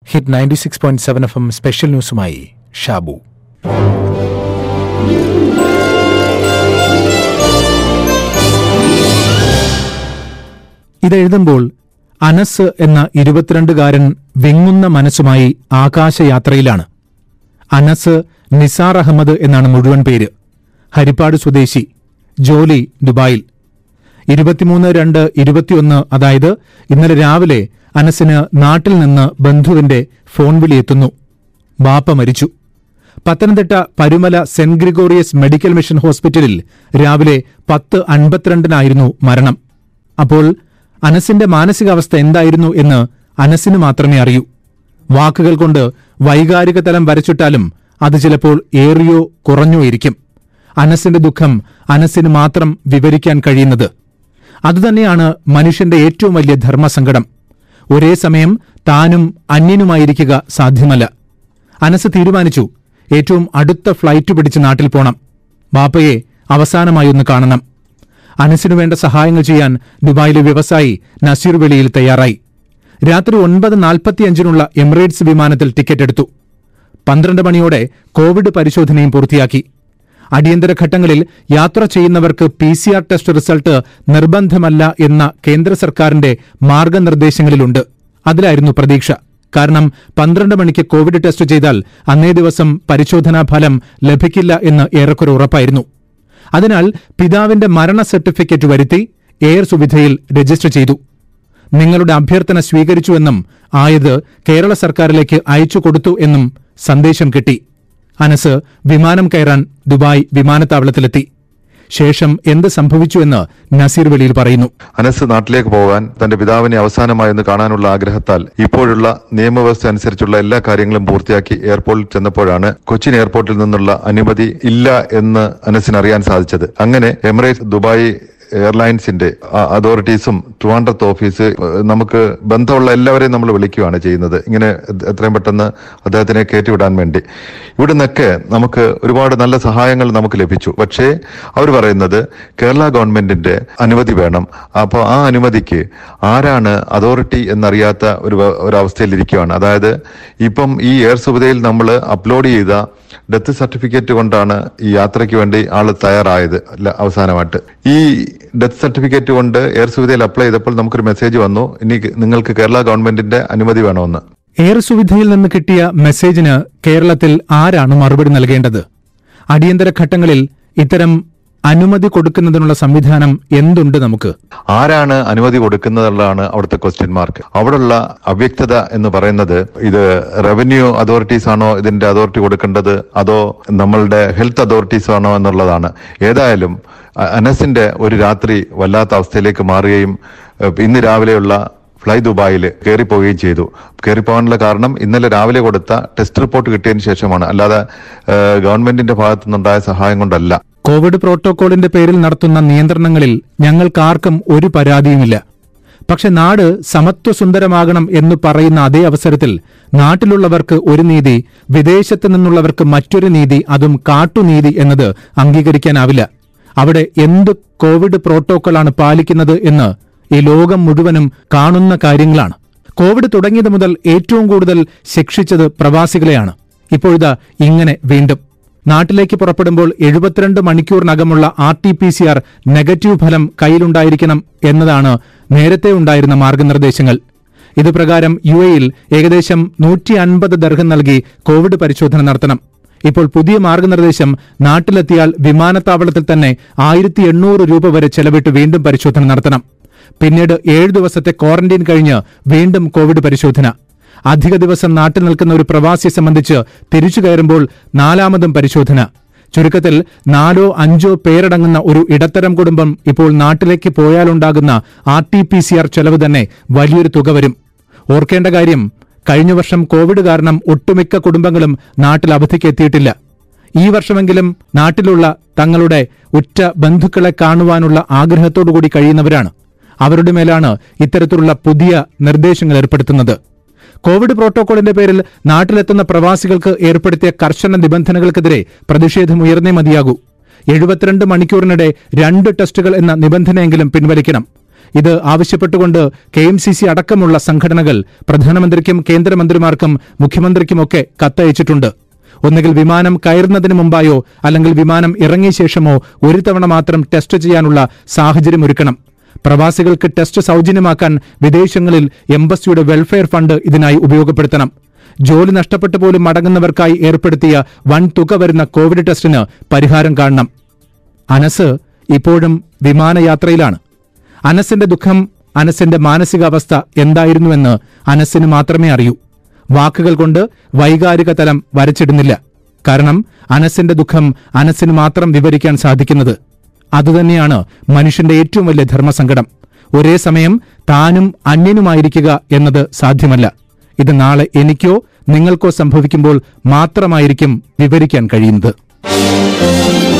hit ninety six point seven F M special ന്യൂസുമായി ഷാബു ഇതെഴുതുമ്പോൾ അനസ് എന്ന ഇരുപത്തിരണ്ടുകാരൻ വിങ്ങുന്ന മനസ്സുമായി ആകാശയാത്രയിലാണ് അനസ് നിസാർ അഹമ്മദ് എന്നാണ് മുഴുവൻ പേര് ഹരിപ്പാട് സ്വദേശി ജോലി ദുബായിൽ ഇരുപത്തിമൂന്ന് രണ്ട് ഇരുപത്തിയൊന്ന് അതായത് ഇന്നലെ രാവിലെ അനസിന് നാട്ടിൽ നിന്ന് ബന്ധുവിന്റെ ഫോൺ വിളിയെത്തുന്നു ബാപ്പ മരിച്ചു Pathanamthitta Parumala saint Gregorios medical mission ഹോസ്പിറ്റലിൽ രാവിലെ പത്ത് അൻപത്തിരണ്ടിനായിരുന്നു മരണം അപ്പോൾ അനസിന്റെ മാനസികാവസ്ഥ എന്തായിരുന്നു എന്ന് അനസിന് മാത്രമേ അറിയൂ വാക്കുകൾ കൊണ്ട് വൈകാരിക തലം വരച്ചിട്ടാലും അത് ചിലപ്പോൾ ഏറിയോ കുറഞ്ഞോ ഇരിക്കും അനസിന്റെ ദുഃഖം അനസിന് മാത്രം വിവരിക്കാൻ കഴിയുന്നത് അതുതന്നെയാണ് മനുഷ്യന്റെ ഏറ്റവും വലിയ ധർമ്മസങ്കടം ഒരേ സമയം താനും അന്യനുമായിരിക്കുക സാധ്യമല്ല അനസ് തീരുമാനിച്ചു ഏറ്റവും അടുത്ത ഫ്ലൈറ്റ് പിടിച്ച് നാട്ടിൽ പോണം ബാപ്പയെ അവസാനമായി ഒന്ന് കാണണം അനസിനു വേണ്ട സഹായങ്ങൾ ചെയ്യാൻ ദുബായിലെ വ്യവസായി നസീർ വെളിയിൽ തയ്യാറായി രാത്രി ഒൻപത് നാൽപ്പത്തിയഞ്ചിനുള്ള എമിറേറ്റ്സ് വിമാനത്തിൽ ടിക്കറ്റ് എടുത്തു പന്ത്രണ്ട് മണിയോടെ കോവിഡ് പരിശോധനയും പൂർത്തിയാക്കി അടിയന്തര ഘട്ടങ്ങളിൽ യാത്ര ചെയ്യുന്നവർക്ക് P C R test result നിർബന്ധമല്ല എന്ന കേന്ദ്ര സർക്കാരിന്റെ മാർഗനിർദ്ദേശങ്ങളിലുണ്ട് അതിലായിരുന്നു പ്രതീക്ഷ കാരണം പന്ത്രണ്ട് മണിക്ക് കോവിഡ് ടെസ്റ്റ് ചെയ്താൽ അന്നേ ദിവസം പരിശോധനാ ഫലം ലഭിക്കില്ല എന്ന് ഏറെക്കുറെ ഉറപ്പായിരുന്നു അതിനാൽ പിതാവിന്റെ മരണ സർട്ടിഫിക്കറ്റ് വരുത്തി എയർ സുവിധയിൽ രജിസ്റ്റർ ചെയ്തു നിങ്ങളുടെ അഭ്യർത്ഥന സ്വീകരിച്ചുവെന്നും ആയത് കേരള സർക്കാരിലേക്ക് അയച്ചു കൊടുത്തു എന്നും സന്ദേശം കിട്ടി അനസ് വിമാനം കയറാൻ ദുബായ് വിമാനത്താവളത്തിലെത്തി ശേഷം എന്ത് സംഭവിച്ചുവെന്ന് നസീർ വെളിയിൽ പറയുന്നു അനസ് നാട്ടിലേക്ക് പോകാൻ തന്റെ പിതാവിനെ അവസാനമായി ഒന്ന് കാണാനുള്ള ആഗ്രഹത്താൽ ഇപ്പോഴുള്ള നിയമവ്യവസ്ഥ അനുസരിച്ചുള്ള എല്ലാ കാര്യങ്ങളും പൂർത്തിയാക്കി എയർപോർട്ടിൽ ചെന്നപ്പോഴാണ് കൊച്ചിൻ എയർപോർട്ടിൽ നിന്നുള്ള അനുമതി ഇല്ല എന്ന് അനസിന് അറിയാൻ സാധിച്ചത് അങ്ങനെ എമിറേറ്റ്സ് ദുബായ് എയർലൈൻസിന്റെ അ- അതോറിറ്റീസും ട്രിവാൻഡ്രത്ത് ഓഫീസ് ഏഹ്, നമുക്ക് ബന്ധമുള്ള എല്ലാവരെയും നമ്മൾ വിളിക്കുകയാണ് ചെയ്യുന്നത് ഇങ്ങനെ എത്രയും പെട്ടെന്ന് അദ്ദേഹത്തിനെ കയറ്റിവിടാൻ വേണ്ടി ഇവിടെ നിന്നൊക്കെ നമുക്ക് ഒരുപാട് നല്ല സഹായങ്ങൾ നമുക്ക് ലഭിച്ചു പക്ഷേ അവർ പറയുന്നത് കേരള ഗവൺമെന്റിന്റെ അനുമതി വേണം അപ്പോൾ ആ അനുമതിക്ക് ആരാണ് അതോറിറ്റി എന്നറിയാത്ത ഒരു വ- ഒരവസ്ഥയിലിരിക്കുകയാണ് അതായത് ഇപ്പം ഈ എയർ സുവിധയിൽ നമ്മൾ അപ്ലോഡ് ചെയ്ത ഡെത്ത് സർട്ടിഫിക്കറ്റ് കൊണ്ടാണ് ഈ യാത്രയ്ക്ക് വേണ്ടി ആള് തയ്യാറായത് ല- അവസാനമായിട്ട് ഈ ഡെത്ത് സർട്ടിഫിക്കറ്റ് കൊണ്ട് എയർ സുവിധയിൽ അപ്ലൈ ചെയ്തപ്പോൾ നമുക്കൊരു മെസ്സേജ് വന്നു ഇനി നിങ്ങൾക്ക് കേരള ഗവൺമെന്റിന്റെ അനുമതി വേണമെന്ന് എയർ സുവിധയിൽ നിന്ന് കിട്ടിയ മെസ്സേജിന് കേരളത്തിൽ ആരാണ് മറുപടി നൽകേണ്ടത് അടിയന്തര ഘട്ടങ്ങളിൽ ഇത്തരം അനുമതി കൊടുക്കുന്നതിനുള്ള സംവിധാനം എന്തുണ്ട് നമുക്ക് ആരാണ് അനുമതി കൊടുക്കുന്നതെന്നുള്ളതാണ് അവിടുത്തെ ക്വസ്റ്റ്യൻ മാർക്ക് അവിടുള്ള അവ്യക്തത എന്ന് പറയുന്നത് ഇത് റവന്യൂ അതോറിറ്റീസ് ആണോ ഇതിന്റെ അതോറിറ്റി കൊടുക്കേണ്ടത് അതോ നമ്മളുടെ ഹെൽത്ത് അതോറിറ്റീസ് ആണോ എന്നുള്ളതാണ് ഏതായാലും അ- അനസിന്റെ ഒരു രാത്രി വല്ലാത്ത അവസ്ഥയിലേക്ക് മാറുകയും ഏഹ്, ഇന്ന് രാവിലെയുള്ള ഫ്ലൈ ദുബായിൽ കയറിപ്പോവുകയും ചെയ്തു കയറിപ്പോകാനുള്ള കാരണം ഇന്നലെ രാവിലെ കൊടുത്ത ടെസ്റ്റ് റിപ്പോർട്ട് കിട്ടിയതിന് ശേഷമാണ് അല്ലാതെ ഏഹ്, ഗവൺമെന്റിന്റെ ഭാഗത്തു നിന്നുണ്ടായ സഹായം കൊണ്ടല്ല കോവിഡ് പ്രോട്ടോകോളിന്റെ പേരിൽ നടത്തുന്ന നിയന്ത്രണങ്ങളിൽ ഞങ്ങൾക്കാർക്കും ഒരു പരാതിയുമില്ല പക്ഷെ നാട് സമത്വസുന്ദരമാകണം എന്ന് പറയുന്ന അതേ അവസരത്തിൽ നാട്ടിലുള്ളവർക്ക് ഒരു നീതി വിദേശത്ത് നിന്നുള്ളവർക്ക് മറ്റൊരു നീതി അതും കാട്ടുനീതി എന്നത് അംഗീകരിക്കാനാവില്ല അവിടെ എന്ത് കോവിഡ് പ്രോട്ടോക്കോളാണ് പാലിക്കുന്നത് എന്ന് ഈ ലോകം മുഴുവനും കാണുന്ന കാര്യങ്ങളാണ് കോവിഡ് തുടങ്ങിയത് മുതൽ ഏറ്റവും കൂടുതൽ ശിക്ഷിച്ചത് പ്രവാസികളെയാണ് ഇപ്പോഴിതാ ഇങ്ങനെ വീണ്ടും നാട്ടിലേക്ക് പുറപ്പെടുമ്പോൾ എഴുപത്തിരണ്ട് മണിക്കൂറിനകമുള്ള R T P C R negative ഫലം കയ്യിലുണ്ടായിരിക്കണം എന്നതാണ് നേരത്തെ ഉണ്ടായിരുന്ന മാർഗനിർദ്ദേശങ്ങൾ ഇത് പ്രകാരം യു എയിൽ ഏകദേശം നൂറ്റി അൻപത് ദർഹം നൽകി കോവിഡ് പരിശോധന നടത്തണം ഇപ്പോൾ പുതിയ മാർഗനിർദ്ദേശം നാട്ടിലെത്തിയാൽ വിമാനത്താവളത്തിൽ തന്നെ ആയിരത്തി എണ്ണൂറ് രൂപ വരെ ചെലവിട്ട് വീണ്ടും പരിശോധന നടത്തണം പിന്നീട് ഏഴ് ദിവസത്തെ ക്വാറന്റൈൻ കഴിഞ്ഞ് വീണ്ടും കോവിഡ് പരിശോധന അധിക ദിവസം നാട്ടിൽ നിൽക്കുന്ന ഒരു പ്രവാസിയെ സംബന്ധിച്ച് തിരിച്ചു കയറുമ്പോൾ നാലാമതും പരിശോധന ചുരുക്കത്തിൽ നാലോ അഞ്ചോ പേരടങ്ങുന്ന ഒരു ഇടത്തരം കുടുംബം ഇപ്പോൾ നാട്ടിലേക്ക് പോയാലുണ്ടാകുന്ന R T P C R ചെലവ് തന്നെ വലിയൊരു തുക വരും ഓർക്കേണ്ട കാര്യം കഴിഞ്ഞ വർഷം കോവിഡ് കാരണം ഒട്ടുമിക്ക കുടുംബങ്ങളും നാട്ടിൽ അവധിക്ക് എത്തിയിട്ടില്ല ഈ വർഷമെങ്കിലും നാട്ടിലുള്ള തങ്ങളുടെ ഉറ്റ ബന്ധുക്കളെ കാണുവാനുള്ള ആഗ്രഹത്തോടുകൂടി കഴിയുന്നവരാണ് അവരുടെ മേലാണ് ഇത്തരത്തിലുള്ള പുതിയ നിർദ്ദേശങ്ങൾ ഏർപ്പെടുത്തുന്നത് കോവിഡ് പ്രോട്ടോകോളിന്റെ പേരിൽ നാട്ടിലെത്തുന്ന പ്രവാസികൾക്ക് ഏർപ്പെടുത്തിയ കർശന നിബന്ധനകൾക്കെതിരെ പ്രതിഷേധം ഉയർന്നേ മതിയാകൂ എഴുപത്തിരണ്ട് മണിക്കൂറിനിടെ രണ്ട് ടെസ്റ്റുകൾ എന്ന നിബന്ധനയെങ്കിലും പിൻവലിക്കണം ഇത് ആവശ്യപ്പെട്ടുകൊണ്ട് കെ എം സി സി അടക്കമുള്ള സംഘടനകൾ പ്രധാനമന്ത്രിക്കും കേന്ദ്രമന്ത്രിമാർക്കും മുഖ്യമന്ത്രിക്കുമൊക്കെ കത്തയച്ചിട്ടുണ്ട് ഒന്നുകിൽ വിമാനം കയറുന്നതിന് മുമ്പായോ അല്ലെങ്കിൽ വിമാനം ഇറങ്ങിയ ശേഷമോ ഒരു തവണ മാത്രം ടെസ്റ്റ് ചെയ്യാനുള്ള സാഹചര്യം ഒരുക്കണം പ്രവാസികൾക്ക് ടെസ്റ്റ് സൗജന്യമാക്കാൻ വിദേശങ്ങളിൽ എംബസിയുടെ വെൽഫെയർ ഫണ്ട് ഇതിനായി ഉപയോഗപ്പെടുത്തണം ജോലി നഷ്ടപ്പെട്ടു പോലും മടങ്ങുന്നവർക്കായി ഏർപ്പെടുത്തിയ വൻ തുക വരുന്ന കോവിഡ് ടെസ്റ്റിന് പരിഹാരം കാണണം അനസ് ഇപ്പോഴും വിമാനയാത്രയിലാണ് അനസിന്റെ ദുഃഖം അനസിന്റെ മാനസികാവസ്ഥ എന്തായിരുന്നുവെന്ന് അനസിന് മാത്രമേ അറിയൂ വാക്കുകൾ കൊണ്ട് വൈകാരിക തലം വരച്ചിടുന്നില്ല കാരണം അനസിന്റെ ദുഃഖം അനസിന് മാത്രം വിവരിക്കാൻ സാധിക്കുന്നത് അതുതന്നെയാണ് മനുഷ്യന്റെ ഏറ്റവും വലിയ ധർമ്മസങ്കടം ഒരേ സമയം താനും അന്യനുമായിരിക്കുക എന്നത് സാധ്യമല്ല ഇത് നാളെ എനിക്കോ നിങ്ങൾക്കോ സംഭവിക്കുമ്പോൾ മാത്രമായിരിക്കും വിവരിക്കാൻ കഴിയുന്നത്